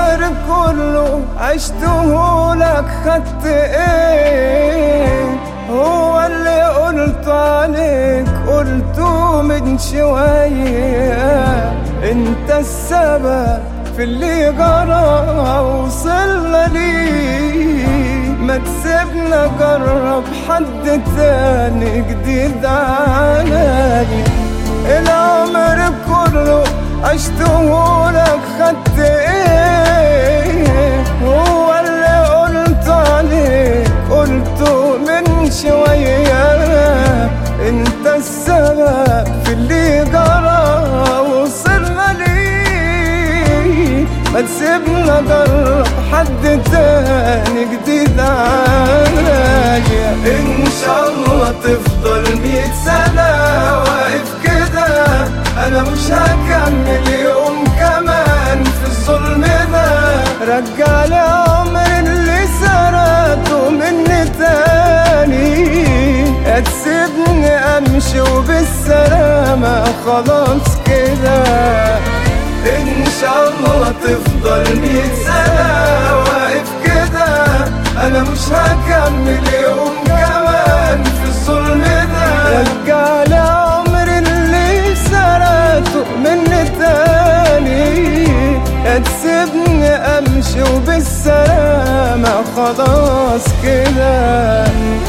العمر كله عشته لك خدت ايه هو اللي قلت عليك قلته من شوية انت السبب في اللي جرى وصلنا ليه ما تسيبنا جرب حد تاني جديد عليا العمر كله عشته لك خدت ايه هو اللي قلت عليك قلته من شوية انت السبب في اللي جرى وصلنا ليه ما تسيبنا جرب حد تاني جديد عليا ان شاء الله تفضل مية سنة واقف كده انا مش هكمل يوم كمان في الظلم ده رجع لي عمر اللي سرقته مني تاني يا تسيبني امشي وبالسلامة خلاص كده ان شاء الله تفضل مية سنة واقف كده انا مش هكمل يوم كمان في الظلم ده رجع لي عمر اللي سرقته مني تاني يا تسيبني امشي وبالسلامة خلاص كده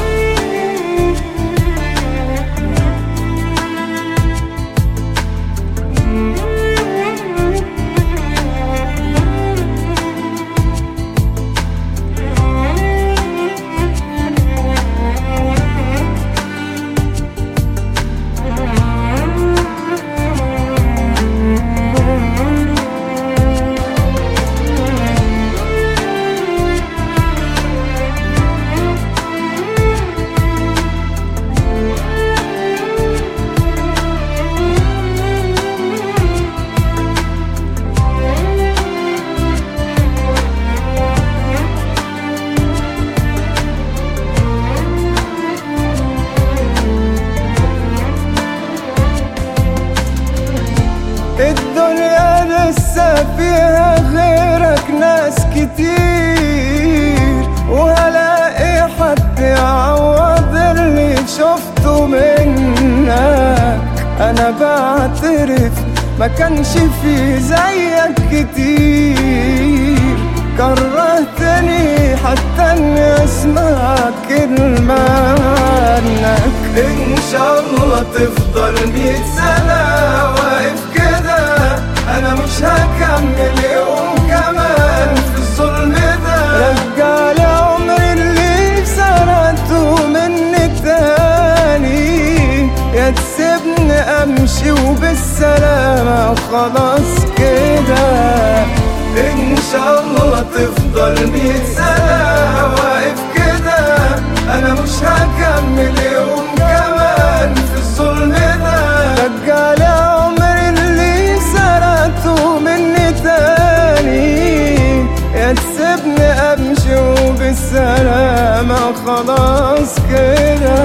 الدنيا لسه فيها غيرك ناس كتير وهلاقي حد يعوض اللي شفته منك انا بعترف ما كانش في زيك كتير كرهتني حتى اني اسمع كلمة عنك ان شاء الله تفضل مية سنة واقف كده انا مش هكمل يوم كمان في الظلم ده رجع لي عمري اللي سرقته مني تاني يا تسيبني امشي وبالسلامة خلاص كده ان شاء الله تفضل مية سنة واقف كده انا مش هكمل يوم كمان في الظلم ده رجع لي عمري اللي سرقته مني تاني يا تسيبني امشي وبالسلامة خلاص كده